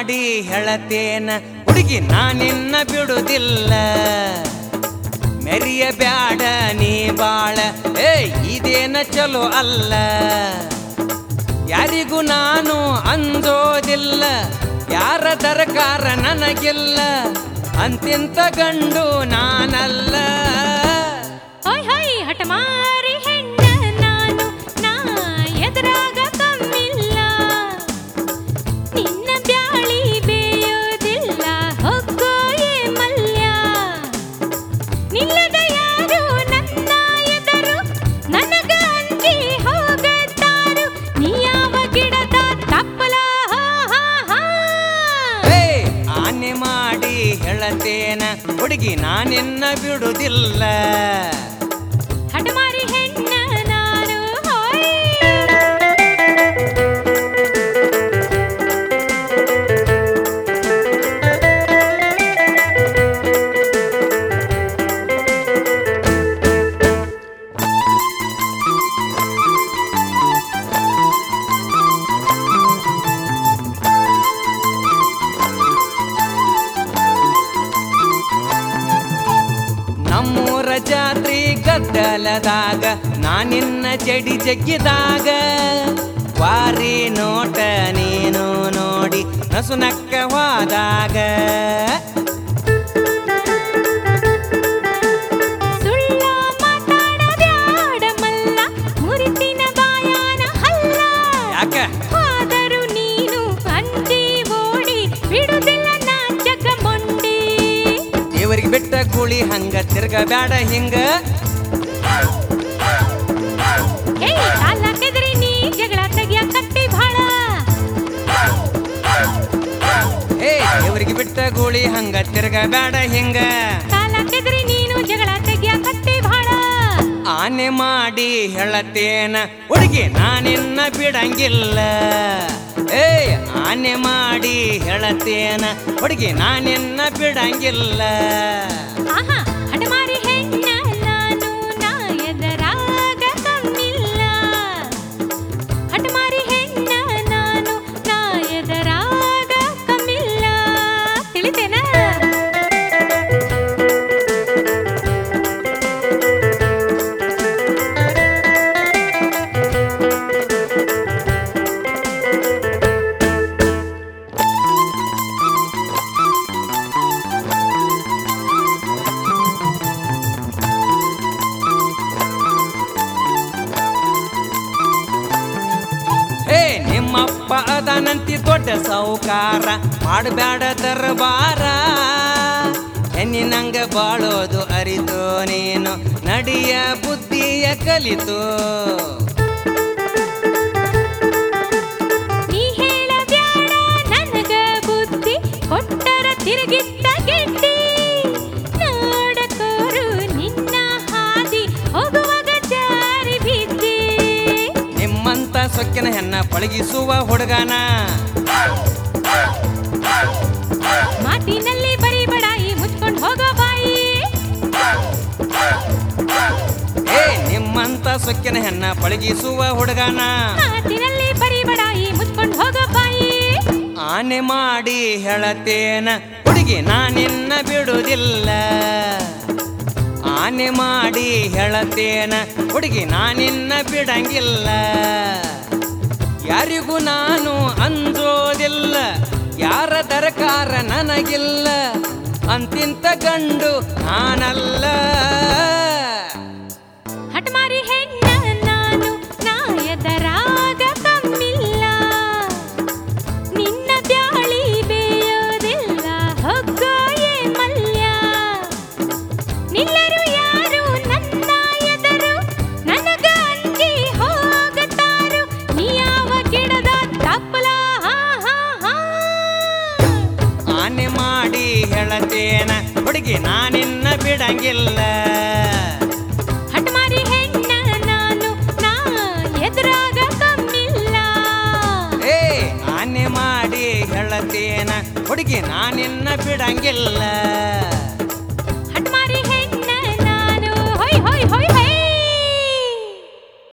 ಮಾಡಿ ಹೇಳತೇನ ಹುಡುಗಿ ನಾನಿನ್ನ ಬಿಡುದಿಲ್ಲ ಮೆರಿಯ ಬ್ಯಾಡ ನೀ ಬಾಳ ಏ ಇದೇನ ಚಲೋ ಅಲ್ಲ ಯಾರಿಗೂ ನಾನು ಅಂದೋದಿಲ್ಲ ಯಾರ ದರಕಾರ ನನಗಿಲ್ಲ ಅಂತಿಂತ ಗಂಡು ನಾನಲ್ಲ ಹೊಯ್ ಹೊಯ್ ಹಠಮಾರಿ ಹೆಣ್ಣ ನಾನು ನಾ ಎದುರಾಗ ಕಮ್ಮಿಲ್ಲ ನಿನ್ನ ಬ್ಯಾಳಿ ಬೇಯೋದಿಲ್ಲ ಹೊಕ್ಕೋ ಏ ಮಲ್ಯ ನಿಲ್ಲದ ಯಾರು ನನ್ನ ಎದರು ನನಗ ಅಂಜಿ ಹೋಗತಾರು ನೀ ಯಾವ ಗಿಡದ ತಪ್ಪಲ ಹಾ ಹಾ ಹಾ ಏ ಆನೆ ಮಾಡಿ ಹೇಳತೇನ ಹುಡುಗಿ ನಾನಿನ್ನ ಬಿಡುದಿಲ್ಲ ಹಠಮಾರಿ ಹೆಣ್ಣ ನಾನು ಹೋಯ್ ನಮ್ಮೂರ ಜಾತ್ರಿ ಗದ್ದಲದಾಗ ನಾನಿನ್ನ ಜಡಿ ಜಗ್ಗಿದಾಗ ವಾರಿ ನೋಟ ನೀನು ನೋಡಿ ನಸುನಕ್ಕ ಹೋದಾಗ ಸುಳ್ಳ ಮಾತಾಡಬ್ಯಾಡ ಮಲ್ಲ ಮುರಿತಿನ ಬಾಯಾನ ಹಲ್ಲ ಯಾಕ ಆದರೂ ನೀನು ಅಂಜಿ ಓಡಿ ಬಿಡುದಿಲ್ಲ ನಾಚಕ ಮೊಂಡಿ ದೇವರಿಗೆ ಬಿಟ್ಟ ಗುಳಿ ಹಂಗ ತಿರ್ಗಬ್ಯಾಡ ಹಿಂಗ ಹೇ ಕಾಲ ಕೆದರಿ ನೀ ಜಗಳ ತೆಗಿಯ ಕತ್ತಿ ಭಾಳ ಏ ದೇವರಿಗೆ ಬಿಟ್ಟ ಗುಳಿ ಹಂಗ ತಿರ್ಗಬ್ಯಾಡ ಹಿಂಗ ಕಾಲ ಕೆದರಿ ನೀನು ಜಗಳ ತೆಗಿಯ ಕತ್ತಿ ಭಾಳ ಆನೆ ಮಾಡಿ ಹೇಳತೇನ ಹುಡುಗಿ ನಾನಿನ್ನ ಬಿಡಂಗಿಲ್ಲ ಏ ಆನೆ ಮಾಡಿ ಹೇಳತೇನ ಹುಡುಗಿ ನಾನಿನ್ನ ಬಿಡಂಗಿಲ್ಲ ಆಹಾ ಹಠಮಾರಿ ಹೆಣ್ಣ ನಾನು ನಾ ಎದರಾಗ ಕಮ್ಮಿಲ್ಲ ಹಠಮಾರಿ ಹೆಣ್ಣ ನಾನು ನಾ ಎದರಾಗ ಕಮ್ಮಿಲ್ಲ ತಿಳಿತೇನ ಏ ನಿಮ್ಮಪ್ಪ ಅದನಂತಿ ದೊಡ್ಡ ಸೌಕಾರ ಮಾಡಬ್ಯಾಡ ದರ್ಬಾರ ಹೆಣ್ಣಿನಂಗ ಬಾಳೋದು ಅರಿತು ನೀನು ನಡಿಯ ಬುದ್ಧಿಯ ಕಲಿತು ನೀ ಹೇಳಬ್ಯಾಡ ನನಗ ಬುದ್ಧಿ ಕೊಟ್ಟರ ತಿರುಗಿತ್ತ ಗೆಡ್ಡಿ ನೋಡಕೋರು ನಿನ್ನ ಹಾದಿ ಹೋಗುವಾಗ ಜಾರಿ ಬಿದ್ದಿ ನಿಮ್ಮಂತ ಸೊಕ್ಕಿನ ಹೆಣ್ಣ ಪಳಗಿಸುವ ಹುಡುಗನ ಮಾತಿನಲ್ಲಿ ಬರೀ ಬಡಾಯಿ ಮುಚ್ಕೊಂಡು ಹೋಗೋ ಬಾಯಿ ಏ ನಿಮ್ಮಂತ ಸೊಕ್ಕಿನ ಹೆಣ್ಣ ಪಳಗಿಸುವ ಹುಡುಗನ ಮಾತಿನಲ್ಲಿ ಬರೀ ಬಡಾಯಿ ಮುಚ್ಕೊಂಡು ಹೋಗೋ ಬಾಯಿ ಆನೆ ಮಾಡಿ ಹೇಳತೇನ ಹುಡುಗಿ ನಾನಿನ್ನ ಬಿಡುವುದಿಲ್ಲ ಆನೆ ಮಾಡಿ ಹೇಳತೇನ ಹುಡುಗಿ ನಾನಿನ್ನ ಬಿಡಂಗಿಲ್ಲ ಯಾರಿಗೂ ನಾನು ಅಂದೋದಿಲ್ಲ ಯಾರ ದರಕಾರ ನನಗಿಲ್ಲ ಅಂತಿಂತ ಗಂಡು ನಾನಲ್ಲ ಹಠಮಾರಿ ಹೆಣ್ಣ ನಾನು ನಾ ಎದರಾಗ ಕಮ್ಮಿಲ್ಲ ನಿನ್ನ ಬ್ಯಾಳಿ ಬೇಯೋದಿಲ್ಲ ಹೊಗ್ಗೋ ಏ ಮಲ್ಯ ನಿಲ್ಲರು ಯಾರು ನನ್ನ ಎದರು ನನಗ ಅಂಜಿ ಹೋಗತಾರು ನೀ ಯಾವ ಗಿಡದ ತಪ್ಪಲ ಹಾ ಹಾ ಹಾ ಆನೆ ಮಾಡಿ ಹೇಳತೇನ ಹುಡುಗಿ ನಾನಿನ್ನ ಬಿಡಂಗಿಲ್ಲ ಹಠಮಾರಿ ಹೆಣ್ಣ ನಾನು ನಾ ಎದುರಾಗ ಕಮ್ಮಿಲ್ಲ ಏ ಆನೆ ಮಾಡಿ ಹೇಳತೇನ ಹುಡುಗಿ ನಾನಿನ್ನ ಬಿಡಂಗಿಲ್ಲ